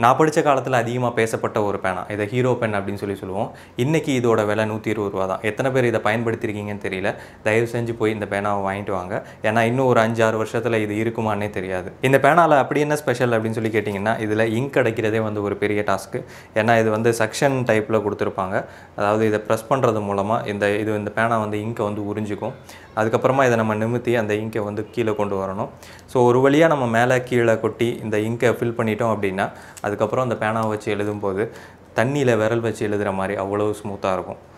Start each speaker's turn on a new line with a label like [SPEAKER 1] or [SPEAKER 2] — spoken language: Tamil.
[SPEAKER 1] நான் படித்த காலத்தில் அதிகமாக பேசப்பட்ட ஒரு பேனா இதை ஹீரோ பென் அப்படின்னு சொல்லி சொல்லுவோம் இன்றைக்கி இதோட விலை நூற்றி இருபது ரூபா தான் எத்தனை பேர் இதை பயன்படுத்திருக்கீங்கன்னு தெரியல தயவு செஞ்சு போய் இந்த பேனாவை வாங்கிட்டு வாங்க ஏன்னா இன்னும் ஒரு அஞ்சு ஆறு வருஷத்தில் இது இருக்குமானே தெரியாது இந்த பேனாவில் அப்படி என்ன ஸ்பெஷல் அப்படின்னு சொல்லி கேட்டிங்கன்னா இதில் இங்க் அடைக்கிறதே வந்து ஒரு பெரிய டாஸ்க்கு ஏன்னா இது வந்து செக்ஷன் டைப்பில் கொடுத்துருப்பாங்க அதாவது இதை ப்ரெஸ் பண்ணுறது மூலமாக இந்த இது இந்த பேனா வந்து இங்கை வந்து உறிஞ்சிக்கும் அதுக்கப்புறமா இதை நம்ம நிமித்தி அந்த இங்கை வந்து கீழே கொண்டு வரணும் ஸோ ஒரு வழியாக நம்ம மேலே கீழே கொட்டி இந்த இங்கை ஃபில் பண்ணிட்டோம் அப்படின்னா அதுக்கப்புறம் அந்த பேனாவை வச்சு எழுதும்போது தண்ணியில் விரல் வச்சு எழுதுகிற மாதிரி அவ்வளோ ஸ்மூத்தாக இருக்கும்